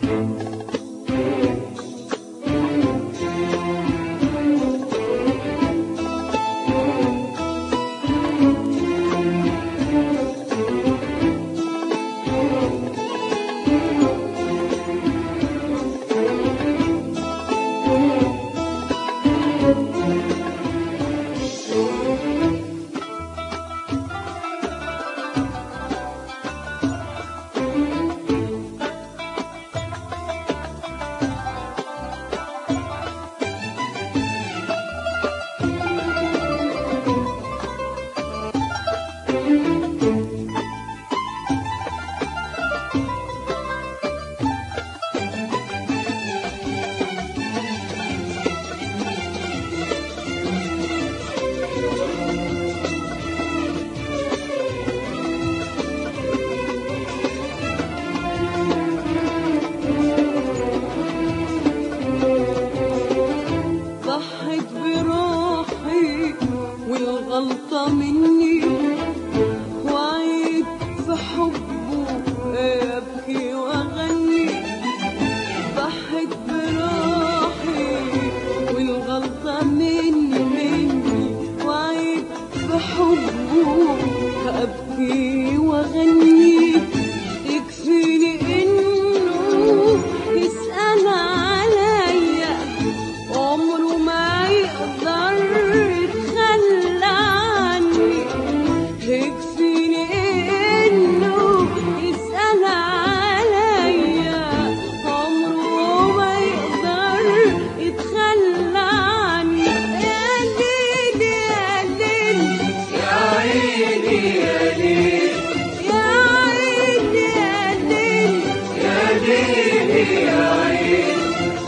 ضحت بروحي والغلطة مني وعيت في حبه أبكي وأغني ضحت بروحي والغلطة مني مني وعيت في حبه أبكي وأغني يكفيني إنه يسأل عليا عمره ما يقدر يتخلى عني يكفيني انه يسأل عليا عمره ما يقدر يتخلى عني يا ليل يا ليل يا عيني يا ليل يا عيني يا ليل يا ليل يا عيني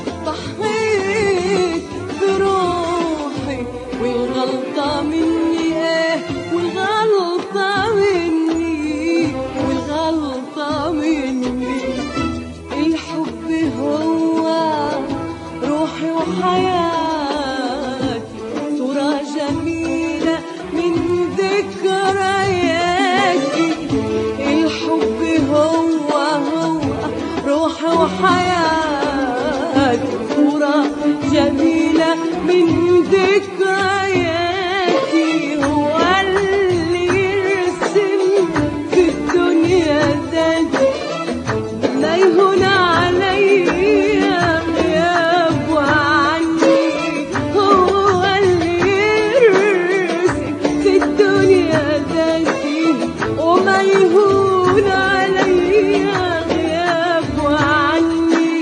ضحيت بروحي والغلطة مني ايه والغلطة مني والغلطة مني الحب هو روحي وحياتي صورة جميلة من ذكرياتي الحب هو هو روحي وحياتي صورة جميلة من ذكرياتي هو اللي يرسم في الدنيا ذاتي لا يهون عليا غياب عني هو اللي يرسم في الدنيا ذاتي وما يهون عليا غياب عني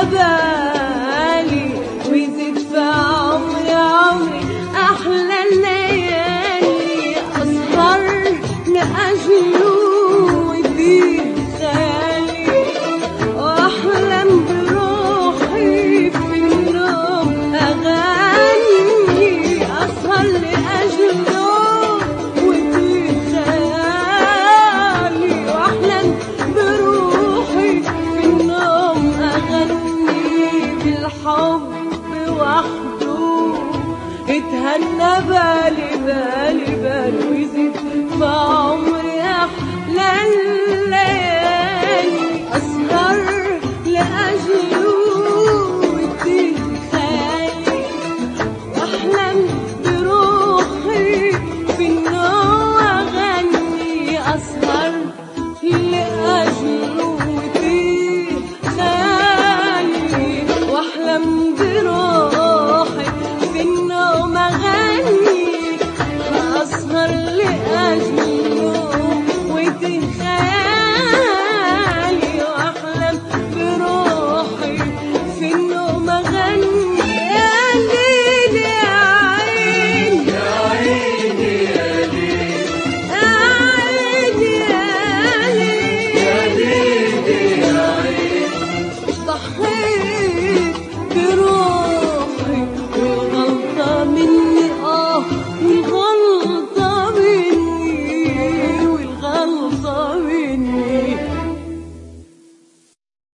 بالي ويزيد في عمري عمري أحلى الليالي أسهر لأجله ويفيه خيالي واحلم بروحي في النوم اغني اسهر لاجله وفي خيالي واحلم بروحي في النوم اغني بالحب وحده اتهنى بالي بالي بالي ويزيد في عمري احلى الليالي اسهر